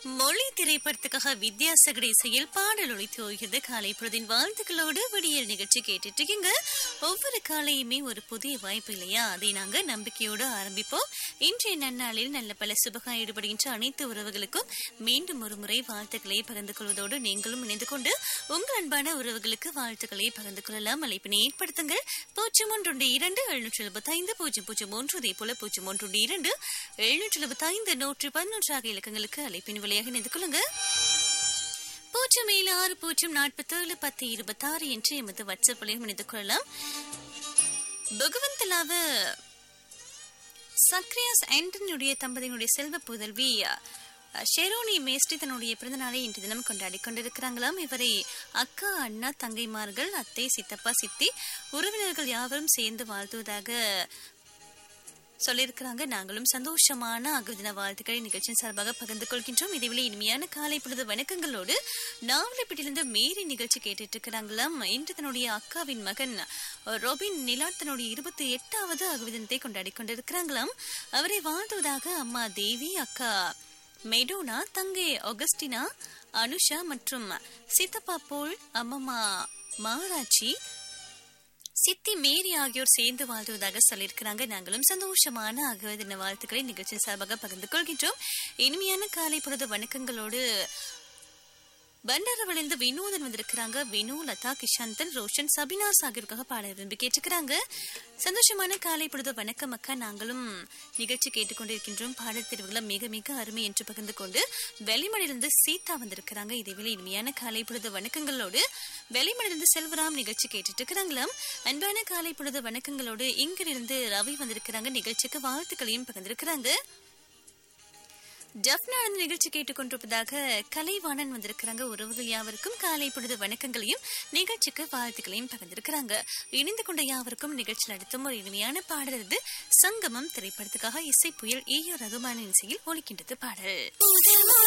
மொழி திரைப்படத்துக்காக வித்யாசகர் இசையில் பாடல் ஒழித்து ஓய்கிறது காலை பொழுதின் வாழ்த்துக்களோடு விடியல் நிகழ்ச்சி கேட்டுட்டு இருக்கீங்க ஒவ்வொரு காலையுமே ஒரு புதிய வாய்ப்பு இல்லையா அதை நாங்க நம்பிக்கையோடு ஆரம்பிப்போம் இன்றைய நன்னாளில் நல்ல பல சுபகம் ஈடுபடுகின்ற அனைத்து உறவுகளுக்கும் மீண்டும் ஒரு முறை வாழ்த்துக்களை பகிர்ந்து கொள்வதோடு நீங்களும் இணைந்து கொண்டு உங்கள் அன்பான உறவுகளுக்கு வாழ்த்துக்களை பகிர்ந்து கொள்ளலாம் அழைப்பினை ஏற்படுத்துங்கள் பூஜ்ஜியம் ஒன்று இரண்டு எழுநூற்றி எழுபத்தி ஐந்து பூஜ்ஜியம் பூஜ்ஜியம் ஒன்று இதே போல பூஜ்ஜியம் ஒன்று இரண்டு எழுநூற்றி எழுபத்தி ஐந்து நூற்று பதினொன்று ஆகிய இலக்கங்களுக்கு அழைப்பின் வழியாக இணைந்து கொள்ளுங்க பூஜ்ஜியம் ஏழு ஆறு பூஜ்ஜியம் நாற்பத்தேழு பத்து இருபத்தாறு என்று எமது வாட்ஸ்அப் வழியாக இணைந்து கொள்ளலாம் பகவந்தலாவ சக்ரியாஸ் ஆண்டனியுடைய தம்பதியினுடைய செல்வ புதல்வி ஷெரோனி மேஸ்டி தன்னுடைய பிறந்த நாளை இன்று தினம் கொண்டாடி கொண்டிருக்கிறாங்களாம் இவரை அக்கா அண்ணா தங்கைமார்கள் அத்தை சித்தப்பா சித்தி உறவினர்கள் யாவரும் சேர்ந்து வாழ்த்துவதாக சொல்லியிருக்கிறாங்க நாங்களும் சந்தோஷமான அகதின வாழ்த்துக்களை நிகழ்ச்சியின் சார்பாக பகிர்ந்து கொள்கின்றோம் இதைவிட இனிமையான காலை பொழுது வணக்கங்களோடு நாவலப்பட்டிலிருந்து மேரி நிகழ்ச்சி கேட்டுட்டு இருக்கிறாங்களாம் இன்று தன்னுடைய அக்காவின் மகன் ரொபின் நிலாட் தன்னுடைய இருபத்தி எட்டாவது அகவிதனத்தை கொண்டாடி கொண்டிருக்கிறாங்களாம் அவரை வாழ்த்துவதாக அம்மா தேவி அக்கா மெடோனா தங்கை ஒகஸ்டினா அனுஷா மற்றும் சித்தப்பா போல் அம்மம்மா மாராட்சி சித்தி மேரி ஆகியோர் சேர்ந்து வாழ்த்துவதாக சொல்லியிருக்கிறாங்க நாங்களும் சந்தோஷமான ஆகவே தின வாழ்த்துக்களை நிகழ்ச்சியின் சார்பாக பகிர்ந்து கொள்கின்றோம் இனிமையான காலை பொழுது வணக்கங்களோடு பண்டாரவளிந்து வினோதன் வந்திருக்கிறாங்க வினு லதா கிஷாந்தன் ரோஷன் சபினாஸ் ஆகியோருக்காக பாட விரும்பி கேட்டுக்கிறாங்க சந்தோஷமான காலை பொழுது வணக்கம் அக்கா நாங்களும் நிகழ்ச்சி கேட்டுக்கொண்டிருக்கின்றோம் பாடல் தெரிவுகளை மிக மிக அருமை என்று பகிர்ந்து கொண்டு வெளிமடையிலிருந்து சீதா வந்திருக்கிறாங்க இதேவேளை இனிமையான காலை பொழுது வணக்கங்களோடு வெளிமடையிலிருந்து செல்வராம் நிகழ்ச்சி கேட்டுட்டு இருக்கிறாங்களாம் அன்பான காலை பொழுது வணக்கங்களோடு இங்கிருந்து ரவி வந்திருக்கிறாங்க நிகழ்ச்சிக்கு வாழ்த்துக்களையும் பகிர்ந்திருக்கிறாங்க ஜப்னா அந்த நிகழ்ச்சி கேட்டுக்கொண்டிருப்பதாக கலைவாணன் வந்திருக்கிறாங்க உறவுகள் யாவருக்கும் காலை பொழுது வணக்கங்களையும் நிகழ்ச்சிக்கு வாழ்த்துக்களையும் பகிர்ந்திருக்கிறாங்க இணைந்து கொண்ட யாவருக்கும் நிகழ்ச்சியில் அடுத்தும் ஒரு இனிமையான பாடல் இது சங்கமம் திரைப்படத்துக்காக இசை புயல் ஈயோ ரகுமானின் இசையில் ஒலிக்கின்றது பாடல்